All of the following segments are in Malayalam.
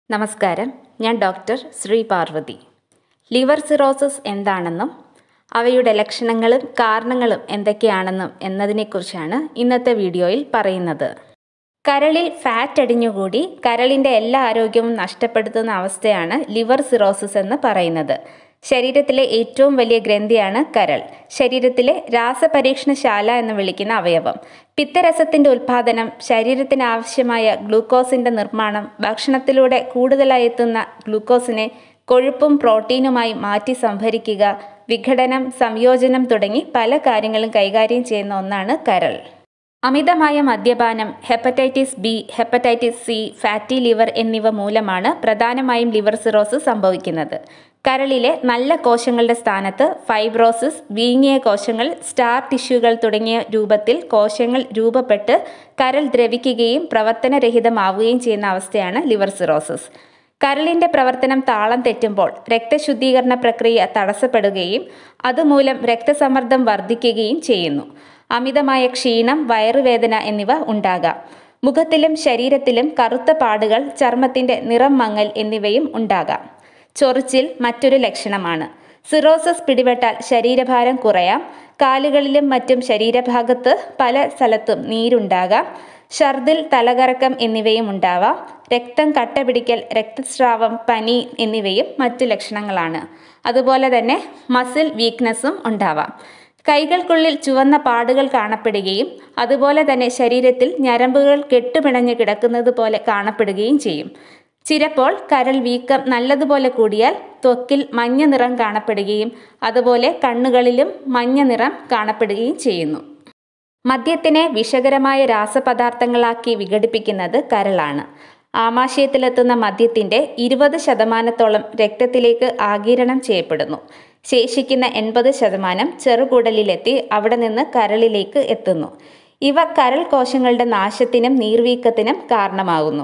നമസ്കാരം ഞാൻ doctor Sree Parvathy liver cirrhosis എന്താണെന്നും അവയുടെ ലക്ഷണങ്ങളും കാരണങ്ങളും എന്തൊക്കെയാണെന്നും എന്നതിനെക്കുറിച്ചാണ് ഇന്നത്തെ വീഡിയോയിൽ പറയുന്നത് കരളിൽ ഫാറ്റ് അടിഞ്ഞുകൂടി കരളിൻ്റെ എല്ലാ ആരോഗ്യവും നഷ്ടപ്പെടുത്തുന്ന അവസ്ഥയാണ് ലിവർ സിറോസിസ് എന്ന് പറയുന്നത് ശരീരത്തിലെ ഏറ്റവും വലിയ ഗ്രന്ഥിയാണ് കരൾ ശരീരത്തിലെ രാസപരീക്ഷണശാല എന്ന് വിളിക്കുന്ന അവയവം പിത്തരസത്തിൻ്റെ ഉൽപ്പാദനം ശരീരത്തിന് ആവശ്യമായ ഗ്ലൂക്കോസിൻ്റെ നിർമ്മാണം ഭക്ഷണത്തിലൂടെ കൂടുതലായി എത്തുന്ന ഗ്ലൂക്കോസിനെ കൊഴുപ്പും പ്രോട്ടീനുമായി മാറ്റി സംഭരിക്കുക വിഘടനം സംയോജനം തുടങ്ങി പല കാര്യങ്ങളും കൈകാര്യം ചെയ്യുന്ന ഒന്നാണ് കരൾ അമിതമായ മദ്യപാനം hepatitis B hepatitis C fatty liver എന്നിവ മൂലമാണ് പ്രധാനമായും ലിവർ സിറോസിസ് സംഭവിക്കുന്നത് കരളിലെ നല്ല കോശങ്ങളുടെ സ്ഥാനത്ത് ഫൈബ്രോസിസ് വീങ്ങിയ കോശങ്ങൾ സ്റ്റാർ ടിഷ്യൂകൾ തുടങ്ങിയ രൂപത്തിൽ കോശങ്ങൾ രൂപപ്പെട്ട് കരൾ ദ്രവിക്കുകയും പ്രവർത്തനരഹിതമാവുകയും ചെയ്യുന്ന അവസ്ഥയാണ് ലിവർ സിറോസിസ് കരളിൻ്റെ പ്രവർത്തനം താളം തെറ്റുമ്പോൾ രക്തശുദ്ധീകരണ പ്രക്രിയ തടസ്സപ്പെടുകയും അതുമൂലം രക്തസമ്മർദ്ദം വർദ്ധിക്കുകയും ചെയ്യുന്നു അമിതമായ ക്ഷീണം വയറുവേദന എന്നിവ ഉണ്ടാകാം മുഖത്തിലും ശരീരത്തിലും കറുത്ത പാടുകൾ ചർമ്മത്തിൻ്റെ നിറം മങ്ങൽ എന്നിവയും ഉണ്ടാകാം ചൊറിച്ചിൽ മറ്റൊരു ലക്ഷണമാണ് സിറോസിസ് പിടിപെട്ടാൽ ശരീരഭാരം കുറയാം കാലുകളിലും മറ്റും ശരീരഭാഗത്ത് പല സ്ഥലത്തും നീരുണ്ടാകാം ഛർദിൽ തലകറക്കം എന്നിവയും ഉണ്ടാവാം രക്തം കട്ട പിടിക്കൽ രക്തസ്രാവം പനി എന്നിവയും മറ്റു ലക്ഷണങ്ങളാണ് അതുപോലെ തന്നെ മസിൽ വീക്ക്നെസ്സും ഉണ്ടാവാം കൈകൾക്കുള്ളിൽ ചുവന്ന പാടുകൾ കാണപ്പെടുകയും അതുപോലെ തന്നെ ശരീരത്തിൽ ഞരമ്പുകൾ കെട്ടുപിണഞ്ഞ് കിടക്കുന്നത് പോലെ കാണപ്പെടുകയും ചെയ്യും ചിലപ്പോൾ കരൾ വീക്കം നല്ലതുപോലെ കൂടിയാൽ ത്വക്കിൽ മഞ്ഞ നിറം കാണപ്പെടുകയും അതുപോലെ കണ്ണുകളിലും മഞ്ഞ നിറം കാണപ്പെടുകയും ചെയ്യുന്നു മദ്യത്തിനെ വിഷകരമായ രാസപദാർത്ഥങ്ങളാക്കി വിഘടിപ്പിക്കുന്നത് കരളാണ് ആമാശയത്തിലെത്തുന്ന മദ്യത്തിൻ്റെ ഇരുപത് ശതമാനത്തോളം രക്തത്തിലേക്ക് ആഗിരണം ചെയ്യപ്പെടുന്നു ശേഷിക്കുന്ന എൺപത് ശതമാനം ചെറുകുടലിലെത്തി അവിടെ നിന്ന് കരളിലേക്ക് എത്തുന്നു ഇവ കരൾ കോശങ്ങളുടെ നാശത്തിനും നീർവീക്കത്തിനും കാരണമാകുന്നു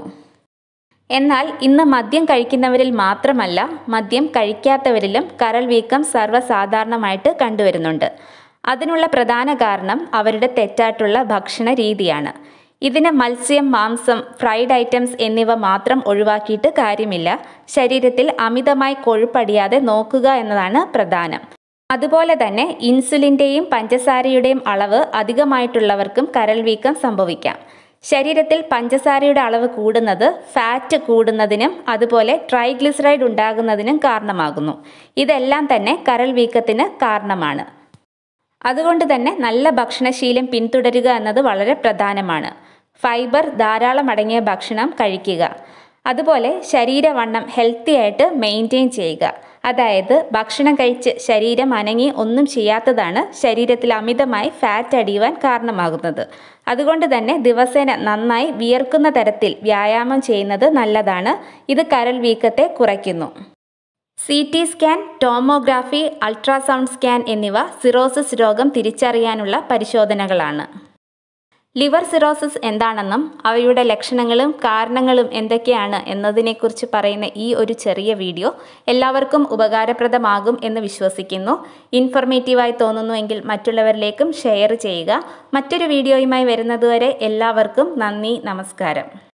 എന്നാൽ ഇന്ന് മദ്യം കഴിക്കുന്നവരിൽ മാത്രമല്ല മദ്യം കഴിക്കാത്തവരിലും കരൾ വീക്കം സർവ്വസാധാരണമായിട്ട് കണ്ടുവരുന്നുണ്ട് അതിനുള്ള പ്രധാന കാരണം അവരുടെ തെറ്റായിട്ടുള്ള ഭക്ഷണ രീതിയാണ് ഇതിന് മത്സ്യം മാംസം ഫ്രൈഡ് ഐറ്റംസ് എന്നിവ മാത്രം ഒഴിവാക്കിയിട്ട് കാര്യമില്ല ശരീരത്തിൽ അമിതമായി കൊഴുപ്പടിയാതെ നോക്കുക എന്നതാണ് പ്രധാനം അതുപോലെ തന്നെ ഇൻസുലിൻ്റെയും പഞ്ചസാരയുടെയും അളവ് അധികമായിട്ടുള്ളവർക്കും കരൾ വീക്കം സംഭവിക്കാം ശരീരത്തിൽ പഞ്ചസാരയുടെ അളവ് കൂടുന്നത് ഫാറ്റ് കൂടുന്നതിനും അതുപോലെ ട്രൈഗ്ലിസറൈഡ് ഉണ്ടാകുന്നതിനും കാരണമാകുന്നു ഇതെല്ലാം തന്നെ കരൾ വീക്കത്തിന് കാരണമാണ് അതുകൊണ്ട് തന്നെ നല്ല ഭക്ഷണശീലം പിന്തുടരുക എന്നത് വളരെ പ്രധാനമാണ് ഫൈബർ ധാരാളം അടങ്ങിയ ഭക്ഷണം കഴിക്കുക അതുപോലെ ശരീരവണ്ണം ഹെൽത്തി ആയിട്ട് മെയിൻറ്റെയിൻ ചെയ്യുക അതായത് ഭക്ഷണം കഴിച്ച് ശരീരം അനങ്ങി ഒന്നും ചെയ്യാത്തതാണ് ശരീരത്തിൽ അമിതമായി ഫാറ്റ് അടിയുവാൻ കാരണമാകുന്നത് അതുകൊണ്ട് തന്നെ ദിവസേന നന്നായി വിയർക്കുന്ന തരത്തിൽ വ്യായാമം ചെയ്യുന്നത് നല്ലതാണ് ഇത് കരൾ വീക്കത്തെ കുറയ്ക്കുന്നു C T scan tomography ultrasound scan എന്നിവ സിറോസിസ് രോഗം തിരിച്ചറിയാനുള്ള പരിശോധനകളാണ് ലിവർ സിറോസിസ് എന്താണെന്നും അവയുടെ ലക്ഷണങ്ങളും കാരണങ്ങളും എന്തൊക്കെയാണ് എന്നതിനെക്കുറിച്ച് പറയുന്ന ഈ ഒരു ചെറിയ വീഡിയോ എല്ലാവർക്കും ഉപകാരപ്രദമാകും എന്ന് വിശ്വസിക്കുന്നു ഇൻഫർമേറ്റീവായി തോന്നുന്നുവെങ്കിൽ മറ്റുള്ളവരിലേക്കും ഷെയർ ചെയ്യുക മറ്റൊരു വീഡിയോയുമായി വരുന്നതുവരെ എല്ലാവർക്കും നന്ദി നമസ്കാരം